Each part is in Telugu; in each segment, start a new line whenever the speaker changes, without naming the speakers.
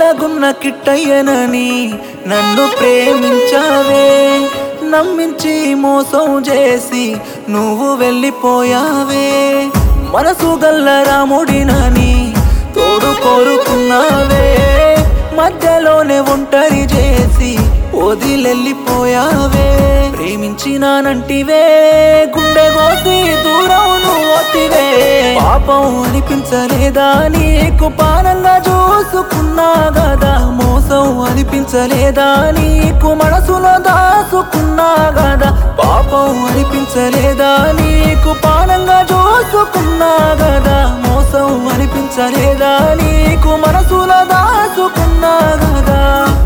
చల్లగున్న కిట్టయ్యనని నన్ను ప్రేమించావే నమ్మించి మోసం చేసి నువ్వు వెళ్ళిపోయావే మనసు గల్ల రాముడినని తోడు కోరుకున్నావే మధ్యలోనే ఒంటరి చేసి వదిలెళ్ళిపోయావే ప్రేమించినానంటివే గుండె కోసి దూరం నువ్వొత్తివే పాపం అనిపించలేదా నీకు పానంగా చూసుకున్నా గదా మోసం అనిపించలేదా నీకు మనసులో దాసుకున్నా గదా పాపం అనిపించలేదా నీకు పానంగా చూసుకున్నా గదా మోసం అనిపించలేదా నీకు మనసులో దాసుకున్నా గదా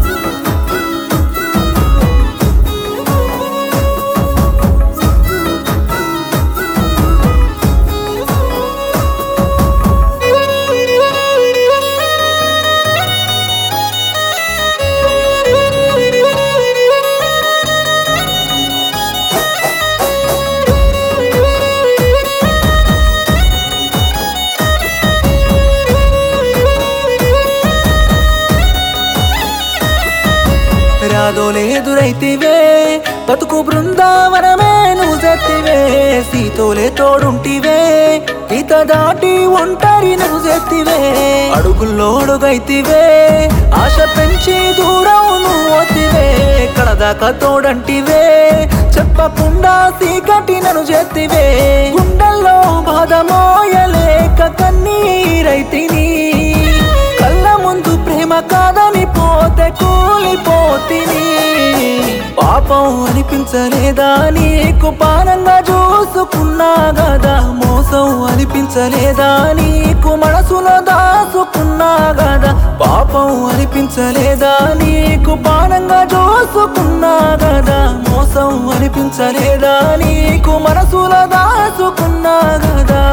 రాదోలే ఎదురైతివే బతుకు బృందావనమే నువ్వు జెత్తివే సీతోలే తోడుంటివే గీత దాటి ఒంటరి నువ్వు జెత్తివే అడుగుల్లో అడుగైతివే ఆశ పెంచి దూరం నువ్వు వత్తివే కడదాకా తోడంటివే చెప్పకుండా సీకటి నన్ను చేతివే గుండెల్లో బాధ మోయలేక కన్నీరైతిని కళ్ళ ముందు ప్రేమ కాదని పోతే కూలిపోతిని పాపం అనిపించలేదా నీకు పానంగా చూసుకున్నా గదా మోసం అనిపించలేదా నీకు మనసులో దాసుకున్నా గదా పాపం అనిపించలేదా నీకు పానంగా చూసుకున్నా గదా మోసం అనిపించలేదా నీకు మనసులో దాసుకున్నా గదా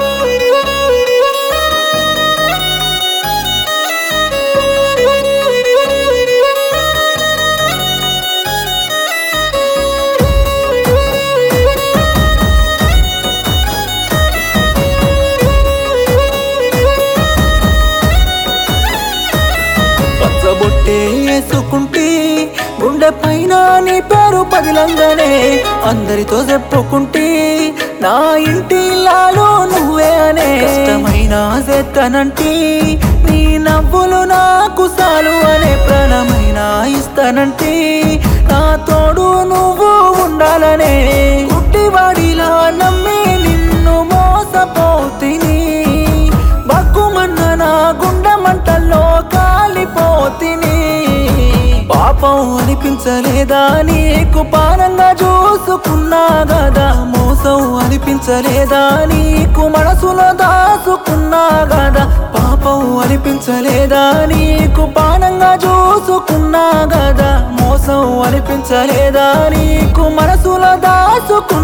పచ్చబొట్టే వేసుకుంటే గుండె పైన నీ పేరు పదిలంగానే అందరితో చెప్పుకుంటే నా ఇంటి లాలో నువ్వే అనే కష్టమైన చేస్తానంటే నీ నవ్వులు నాకు సాలు అనే ప్రాణమైన ఇస్తానంటే నా తోడు నువ్వు ఉండాలనే గుడ్డివాడిలా నమ్మి నిన్ను మోసపోతిని బగ్గుమన్న నా గుండె మంటల్లో కాలిపోతిని పాపం అనిపించలేదా నీకు పానంగా చూసుకున్నా గదా మోసం అనిపించలేదా నీకు మనసులో దాసుకున్నా గదా పాపం అనిపించలేదా నీకు పానంగా చూసుకున్నా గదా మోసం అనిపించలేదా నీకు మనసులో దాసుకున్నా